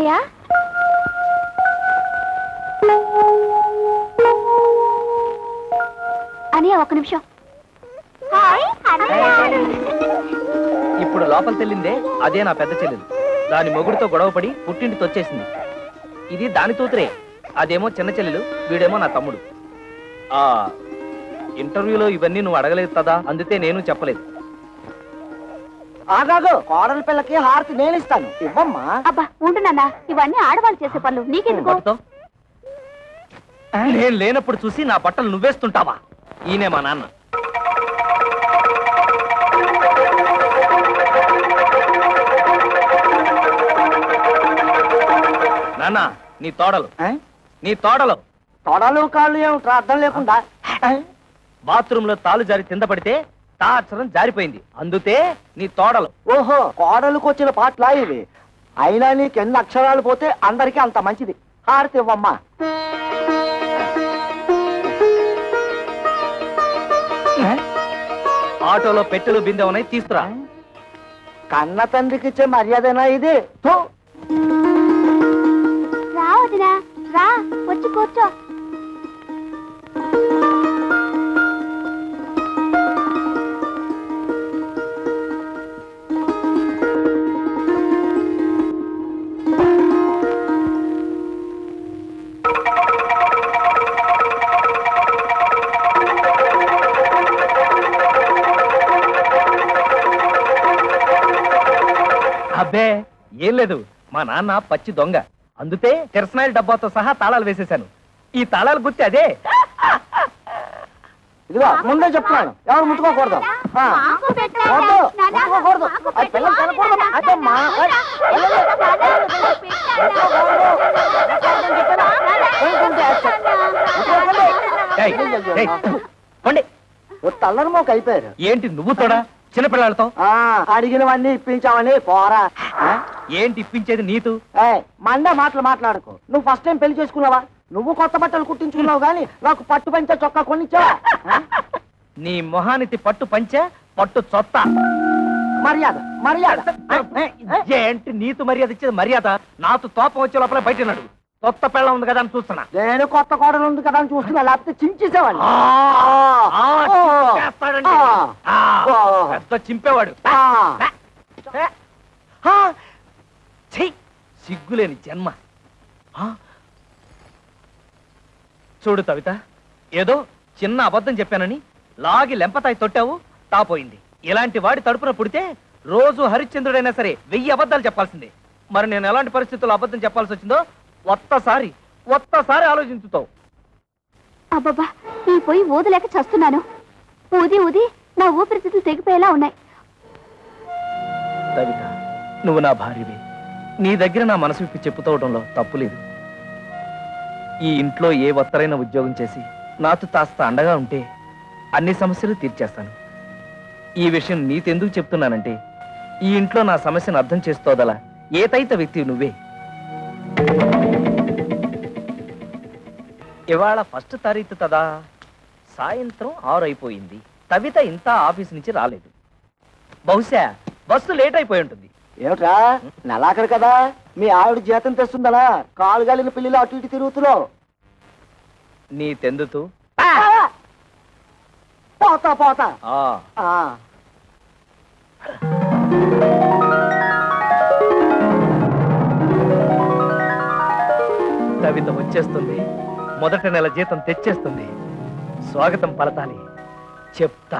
అన్నయ్య అన్నయ్య ఒక్క నిమిషం ఇప్పుడు లోపల తెల్లిందే అదే నా పెద్ద చెల్లెలు దాని మొగుడితో గొడవపడి పుట్టింటికి వచ్చేసింది ఇది దాని తూతురే అదేమో చిన్న చెల్లెలు వీడేమో నా తమ్ముడు ఆ ఇంటర్వ్యూలో ఇవన్నీ నువ్వు అడగలేదు కదా అందుకే నేను చెప్పలేదు ఆగాగు కోడల పిల్లకి హారతి నేను ఇస్తాను ఇవ్వమ్మా అబ్బా ఉండు నాన్న ఇవన్నీ ఆడవాళ్ళు చేసే పనులు నీకెందుకు పట్టుతో నేను లేనప్పుడు చూసి నా బట్టలు నువ్వేస్తుంటావా ఈయనే మా నాన్న నాన్న నీ తోడలు ఆ? నీ తోడలు తొడలు కాళ్ళు ఏమిట్రా అర్థం లేకుండా ఆ? బాత్రూమ్ లో తాలు జారి కింద పడితే తాచరం జారిపోయింది అందుతే నీ తోడలు ఓహో కోడలకు వచ్చిన పాటలా ఇవి అయినా నీకు ఎన్ని అక్షరాలు పోతే అందరికీ అంత మంచిది హారతి ఇవ్వమ్మా ఆటోలో పెట్టెలు బిందె ఉన్నాయి తీసుకురా కన్న తండ్రికి ఇచ్చే మర్యాదనా ఇది థు. రా వదినా రా వచ్చి కూర్చో అబ్బే ఏం లేదు మా నాన్న పచ్చి దొంగ అందుతే కిరసనాయిల డబ్బాతో సహా తాళాలు వేసేశాను ఈ తాళాలు గుర్తి అదే ఇదిగో ముందే చెప్తున్నాను ఎవరు ముట్టుకోకూడదు ఆ. మాకు పెట్టాలి. వద్దు, నాన్న, ముట్టుకోకూడదు. మాకు అది పిల్లలు పెట్టాలి. తినకూడదు. అదమ్మా. ఏయ్, పిల్లలు కొంచెం చేస్తా. ముట్టుకోకండి. ఏయ్, ఏయ్, పోండి. ఓ తల్లని మోక అయిపోయారు ఏంటి నువ్వు తోడా చిన్నపిల్లలతో ఆ అడిగినవన్నీ ఇప్పించావని పోరా ఆ? ఏంటి ఇప్పించేది నీతు ఏయ్, మండే మాటలు మాట్లాడుకో నువ్వు ఫస్ట్ టైం పెళ్లి చేసుకున్నావా నువ్వు కొత్త బట్టలు కుట్టించుకున్నావు గానీ నాకు పట్టు పంచ చొక్కా కొనిచ్చావా ఆ? నీ మొహానికి పట్టు పంచె పట్టు చొత్త మర్యాద మర్యాద ఏంటి నీతు మర్యాద ఇచ్చేది మర్యాద నాతో తోపం వచ్చే లోపల బయట నడు కొత్త పెళ్ళం ఉంది కదా అని చూస్తున్నా నేను కొత్త కోడలు ఉంది కదా అని చూస్తున్నా లేకపోతే చించేసేవాడిని ఆ, ఆ, ఓ. చింపేస్తాడండి. ఆ. ఆ, ఓ. పెద్ద చింపేవాడు ఆ. ఆ, ఛీ, సిగ్గులేని జన్మ ఆ. చూడు కవిత ఏదో చిన్న అబద్ధం చెప్పానని లాగి లెంపతాయి తొట్టావు తాపోయింది ఇలాంటి వాడి తడుపున పుడితే రోజు హరిశ్చంద్రుడైనా సరే వెయ్యి అబద్ధాలు చెప్పాల్సిందే మరి నేను ఎలాంటి పరిస్థితుల్లో అబద్ధం చెప్పాల్సి వచ్చిందో ఒక్కసారి ఒక్కసారి ఆలోచించుతావు అబ్బబ్బా ఈ పొయ్యి ఊదలేక చస్తున్నాను ఊది ఊది నా ఊపిరితిత్తులు తెగిపోయేలా ఉన్నాయి కవిత నువ్వు నా భార్యవి నీ దగ్గర నా మనసు విప్పి చెప్పుతవడంలో తప్పు లేదు ఈ ఇంట్లో ఏ ఒత్తరైన ఉద్యోగం చేసి నాతో కాస్త అండగా ఉంటే అన్ని సమస్యలు తీర్చేస్తాను ఈ విషయం నీతెందుకు చెప్తున్నానంటే ఈ ఇంట్లో నా సమస్యను అర్థం చేసుకోదల ఏతైత వ్యక్తి నువ్వే ఇవాళ ఫస్ట్ తారీఖు కదా సాయంత్రం ఆరు అయిపోయింది కవిత ఇంత ఆఫీస్ నుంచి రాలేదు బహుశా బస్సు లేట్ అయిపోయి ఉంటుంది ఏమిట్రా నెలాఖరు కదా మీ ఆవిడ జీతం తెస్తుందలా కాలు గాలిన పిల్లలు అటు ఇటు తిరుగుతున్నావు నీ తెందుతూ పోతా పోతా ఆ ఆ. కవిత వచ్చేస్తుంది మొదటి నెల జీతం తెచ్చేస్తుంది స్వాగతం పలతాలి చెప్తా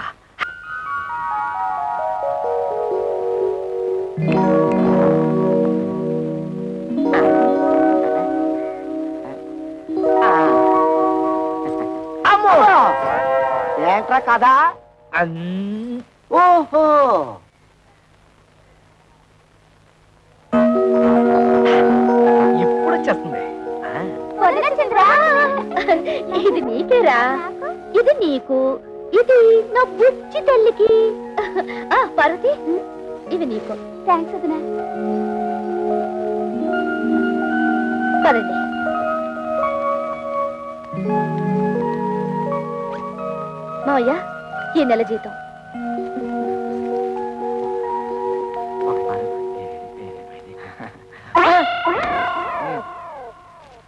అమ్మో ఏంట్రా కదా అన్- ఓహో ఇప్పుడు వచ్చేస్తుంది ఆ, ఇది నీకేరా ఇది నీకు ఇది నా బుచ్చి తల్లికి ఆ పార్వతి ఇది నీకు థ్యాంక్స్ వదినా పదండి మావయ్య ఈ నెల జీతం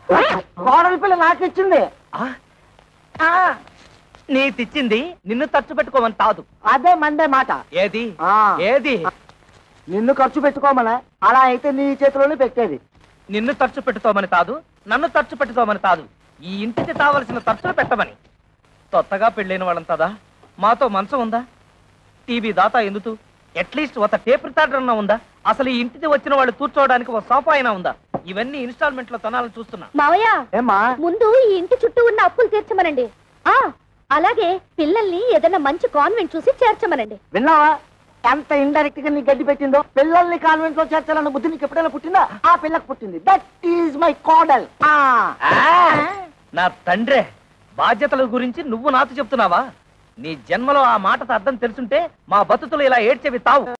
కోడలి పిల్ల నాకు ఇచ్చింది ఆ? ఆ, నీ తెచ్చింది నిన్ను ఖర్చు పెట్టుకోమని తాదు అదే మండే మాట ఏది ఆ. ఏది నిన్ను ఖర్చు పెట్టుకోమనా అలా అయితే నీ చేతిలోనే పెట్టేది నిన్ను ఖర్చు పెట్టుకోమని తాదు నన్ను ఖర్చు పెట్టుకోమని తాదు ఈ ఇంటికి కావలసిన ఖర్చులు పెట్టమని కొత్తగా పెళ్ళైన వాళ్ళంతదా మాతో మంచం ఉందా టీవీ దాతా ఎందుకు అట్లీస్ట్ ఒక టేప్ రికార్డర్ అన్నా ఉందా అసలు ఈ ఇంటికి వచ్చిన వాళ్ళు కూర్చోవడానికి ఒక సోఫా అయినా ఉందా ఇవన్నీ ఇన్స్టాల్మెంట్ లో తనాలని చూస్తున్నా మావయ్య ఏమ్మా ముందు ఈ ఇంటి చుట్టూ ఉన్న అప్పులు తీర్చమనండి ఆ అలాగే పిల్లల్ని ఏదైనా మంచి కాన్వెంట్ చూసి చేర్చమనండి విన్నావా ఎంత ఇండైరెక్ట్ గా నీ గడ్డి పెట్టిందో పిల్లల్ని కాన్వెంట్ లో చేర్చాలన్న బుద్ధి నీకు ఎప్పుడైనా పుట్టిందా ఆ పిల్లకు పుట్టింది దట్ ఈజ్ మై కోడల్ ఆ, నా తండ్రే బాధ్యతల గురించి నువ్వు నాతో చెప్తున్నావా నీ జన్మలో ఆ మాటతో అర్థం తెలుసుంటే మా బతుకులు ఇలా ఏడ్చేవి తావు